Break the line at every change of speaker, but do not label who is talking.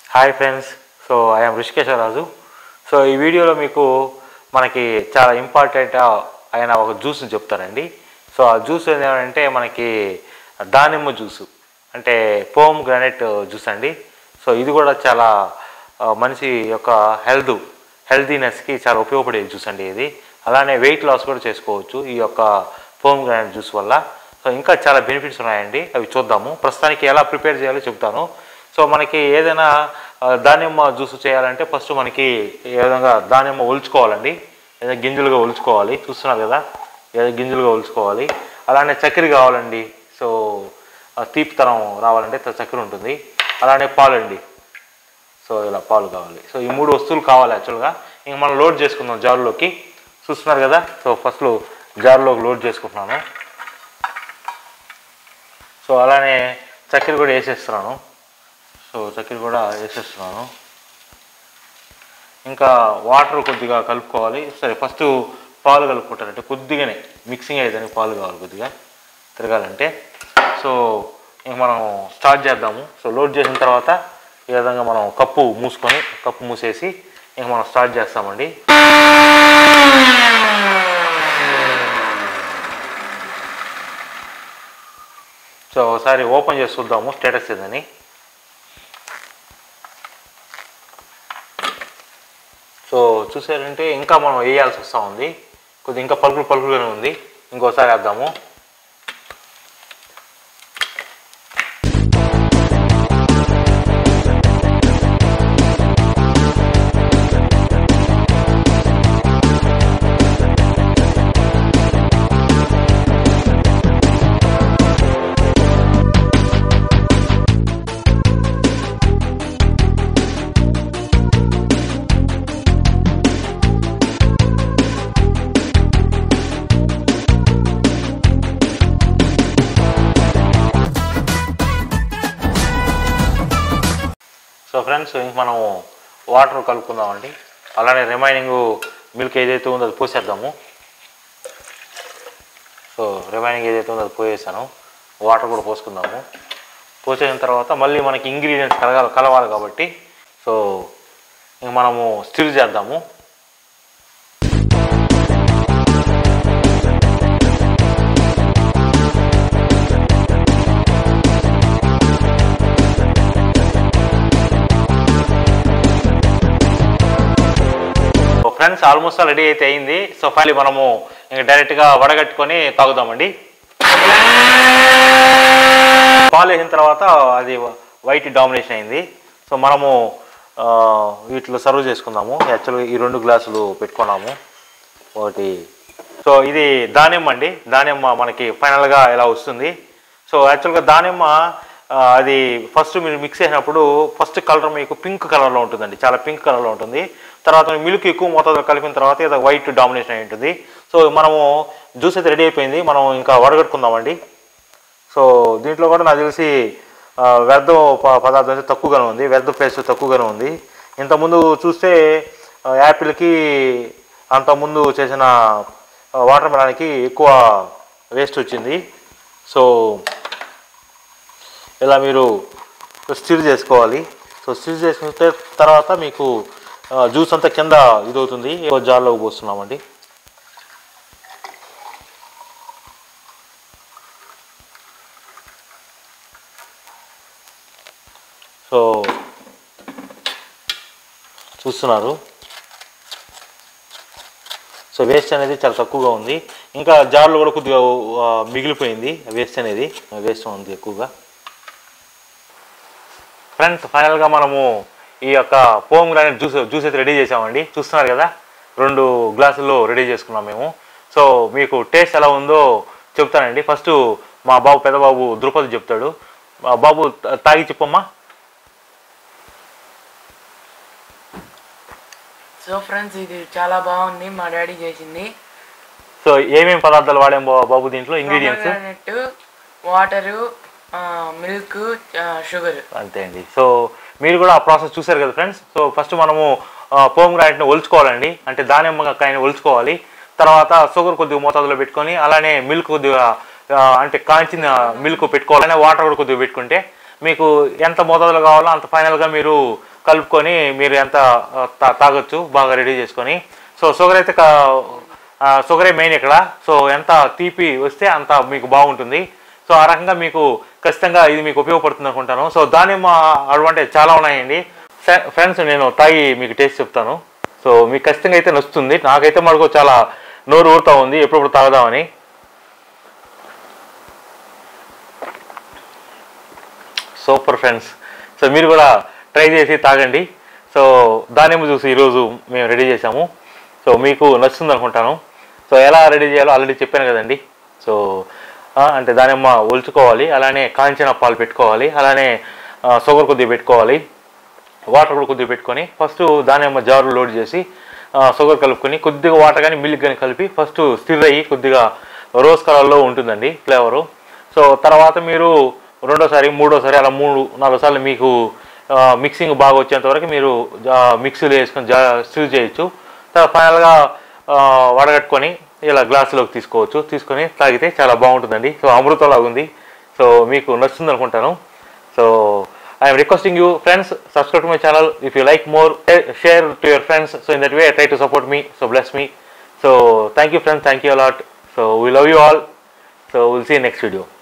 hi friends so I'm Rishikeswararaju so ఈ వీడియోలో మీకు మనకి చాలా ఇంపార్టెంట్ అయిన ఒక జ్యూస్ని చెప్తానండి సో ఆ జ్యూస్ ఏంటంటే మనకి దానిమ్మ జ్యూసు అంటే పోమ్ గ్రానైట్ జ్యూస్ అండి సో ఇది కూడా చాలా ఆ, మనిషి యొక్క హెల్త్ హెల్తీనెస్కి చాలా ఉపయోగపడే జ్యూస్ అండి ఇది అలానే వెయిట్ లాస్ కూడా చేసుకోవచ్చు ఈ యొక్క పోమ్ గ్రానైట్ జ్యూస్ వల్ల సో ఇంకా చాలా బెనిఫిట్స్ ఉన్నాయండి అవి చూద్దాము ప్రస్తుతానికి ఎలా ప్రిపేర్ చేయాలో చెప్తాను సో మనకి ఏదైనా ఆ, దానిమ్మ జ్యూస్ చేయాలంటే ఫస్ట్ మనకి ఏ విధంగా దానిమ్మ ఒలుచుకోవాలండి ఏదో గింజలుగా ఒలుచుకోవాలి చూస్తున్నారు కదా ఏదో గింజలుగా ఒలుచుకోవాలి అలానే చక్కెర కావాలండి సో ఆ, తీపితనం రావాలంటే త- చక్కెర ఉంటుంది అలానే పాలండి సో ఇలా పాలు కావాలి సో ఈ మూడు వస్తువులు కావాలి యాక్చువల్గా ఇంక మనం లోడ్ చేసుకుందాం జార్లోకి చూస్తున్నారు కదా సో ఫస్ట్ జార్లోకి లోడ్ చేసుకుంటున్నాను సో అలానే చక్కెర కూడా వేసేస్తున్నాను సో చక్కెర కూడా వేసేస్తున్నాను ఇంకా వాటర్ కొద్దిగా కలుపుకోవాలి సరే ఫస్ట్ పాలు కలుపుకుంటారంటే కొద్దిగానే మిక్సింగ్ అయితే పాలు కావాలి కొద్దిగా తిరగాలంటే సో ఇంక మనం స్టార్ట్ చేద్దాము సో లోడ్ చేసిన తర్వాత ఈ విధంగా మనం కప్పు మూసుకొని కప్పు మూసేసి ఇంక మనం స్టార్ట్ చేస్తామండి సో ఒకసారి ఓపెన్ చేసి చూద్దాము స్టేటస్ ఏదని సో చూసారంటే ఇంకా మనం వేయాల్సి వస్తూ ఉంది కొద్దిగా ఇంకా పలుకులు పలుకులుగానే ఉంది ఇంకోసారి వేద్దాము సో ఫ్రెండ్స్ ఇంక మనం వాటర్ కలుపుకుందామండి అలానే రిమైనింగ్ మిల్క్ ఏదైతే ఉందో అది పోసేద్దాము సో రిమైనింగ్ ఏదైతే ఉందో అది పోసేసాను వాటర్ కూడా పోసుకుందాము పోసేసిన తర్వాత మళ్ళీ మనకి ఇంగ్రీడియంట్స్ కలగాలి కలవాలి కాబట్టి సో ఇంక మనము స్టిల్ చేద్దాము సో ఫ్రెండ్స్ ఆల్మోస్ట్ రెడీ అయితే అయింది సో ఫైనల్ మనము ఇంక డైరెక్ట్గా వడగట్టుకొని తాగుదామండి పాలు వేసిన తర్వాత అది వైట్ డామినేషన్ అయింది సో మనము ఆ, వీటిలో సర్వ్ చేసుకుందాము యాక్చువల్గా ఈ రెండు గ్లాసులు పెట్టుకున్నాము ఒకటి సో ఇది దానిమ్మ అండి దానిమ్మ మనకి ఫైనల్గా ఇలా వస్తుంది సో యాక్చువల్గా దానిమ్మ ఆ, అది ఫస్ట్ మీరు మిక్స్ చేసినప్పుడు ఫస్ట్ కలర్ మీకు పింక్ కలర్లో ఉంటుందండి చాలా పింక్ కలర్లో ఉంటుంది తర్వాత మిల్క్ ఎక్కువ మోతాదులో కలిపిన తర్వాత ఇది వైట్ డామినేషన్ అయి ఉంటుంది సో మనము జ్యూస్ అయితే రెడీ అయిపోయింది మనం ఇంకా వడగట్టుకుందామండి సో దీంట్లో కూడా నాకు తెలిసి ఆ, వ్యర్థ ప- పదార్థం అయితే తక్కువగానే ఉంది వ్యర్థ పేస్ట్ తక్కువగానే ఉంది ఇంతకుముందు చూస్తే ఆ, యాపిల్కి అంతకుముందు చేసిన ఆ, వాటర్ మెలాన్కి ఎక్కువ వేస్ట్ వచ్చింది సో ఇలా మీరు స్టిర్ చేసుకోవాలి సో స్టిర్ చేసుకున్న తర్వాత మీకు ఆ, జ్యూస్ అంతా కింద ఇదవుతుంది జార్లోకి పోస్తున్నామండి సో చూస్తున్నారు సో వేస్ట్ అనేది చాలా తక్కువగా ఉంది ఇంకా జార్లో కూడా కొద్దిగా ఆ, మిగిలిపోయింది వేస్ట్ అనేది వేస్ట్ ఉంది ఎక్కువగా ఫ్రెండ్స్ ఫైనల్గా మనము ఈ యొక్క పోమ్ గ్రానైట్ జ్యూస్ జ్యూస్ అయితే రెడీ చేసామండి చూస్తున్నారు కదా రెండు గ్లాసుల్లో రెడీ చేసుకున్నాం మేము సో మీకు టేస్ట్ ఎలా ఉందో చెప్తానండి ఫస్ట్ మా బాబు పెద్ద బాబు ద్రుపది చెప్తాడు మా బాబు తా- తాగి చెప్పమ్మా
సో ఫ్రెండ్స్ ఇది చాలా బాగుంది మా డాడీ చేసింది
సో ఏమేమి పదార్థాలు వాడాం బా- బాబు దీంట్లో ingredients
net water milk sugar
అంతే అండి సో మీరు కూడా ఆ ప్రాసెస్ చూసారు కదా ఫ్రెండ్స్ సో ఫస్ట్ మనము పోమ్ గ్రానైట్ని ఒలుచుకోవాలండి అంటే దానిమ్మ కాయని ఒలుచుకోవాలి తర్వాత షుగర్ కొద్దిగా మోతాదులో పెట్టుకొని అలానే మిల్క్ కొద్దిగా ఆ, అంటే కాంచిన మిల్క్ పెట్టుకోవాలి అలానే వాటర్ కూడా కొద్దిగా పెట్టుకుంటే మీకు ఎంత మోతాదులో కావాలో అంత ఫైనల్గా మీరు కలుపుకొని మీరు ఎంత ఆ, తా- తాగొచ్చు బాగా రెడీ చేసుకొని సో షుగర్ అయితే కా- ఆ, షుగరే మెయిన్ ఇక్కడ సో ఎంత తీపి వస్తే అంత మీకు బాగుంటుంది సో ఆ రకంగా మీకు ఖచ్చితంగా ఇది మీకు ఉపయోగపడుతుంది అనుకుంటాను సో దానిమ్మ అడ్వాంటేజ్ చాలా ఉన్నాయండి ఫ్రె- ఫ్రెండ్స్ నేను తాగి మీకు టేస్ట్ చెప్తాను సో మీకు ఖచ్చితంగా అయితే నచ్చుతుంది నాకైతే మటుకు చాలా నోరు ఊరుతా ఉంది ఎప్పుడప్పుడు తాగదామని సూపర్ ఫ్రెండ్స్ సో మీరు కూడా ట్రై చేసి తాగండి సో దానిమ్మ జ్యూస్ ఈరోజు మేము రెడీ చేసాము సో మీకు నచ్చుతుంది అనుకుంటాను సో ఎలా రెడీ చేయాలో ఆల్రెడీ చెప్పాను కదండి సో ఆ, అంటే దానిమ్మ ఒలుచుకోవాలి అలానే కాంచిన పాలు పెట్టుకోవాలి అలానే ఆ, షుగర్ కొద్దిగా పెట్టుకోవాలి వాటర్ కూడా కొద్దిగా పెట్టుకొని ఫస్ట్ దానిమ్మ జారు లోడ్ చేసి ఆ, షుగర్ కలుపుకొని కొద్దిగా వాటర్ కానీ మిల్క్ కానీ కలిపి ఫస్ట్ స్టిర్ అయ్యి కొద్దిగా రోజ్ కలర్లో ఉంటుందండి ఫ్లేవరు సో తర్వాత మీరు రెండోసారి మూడోసారి అలా మూడు నాలుగు సార్లు మీకు ఆ, మిక్సింగ్ బాగా వచ్చేంత వరకు మీరు జా- మిక్సీలో వేసుకొని జా స్టిర్ చేయొచ్చు తర్వాత ఫైనల్గా ఆ, వడగట్టుకొని ఇలా గ్లాసులోకి తీసుకోవచ్చు తీసుకొని తాగితే చాలా బాగుంటుందండి సో అమృతంలాగా ఉంది సో మీకు నచ్చుతుంది అనుకుంటాను so I'm requesting you friends subscribe to my channel if you like more share to your friends so in that way try to support me so bless me so thank you friends thank you a lot so we love you all so will see next video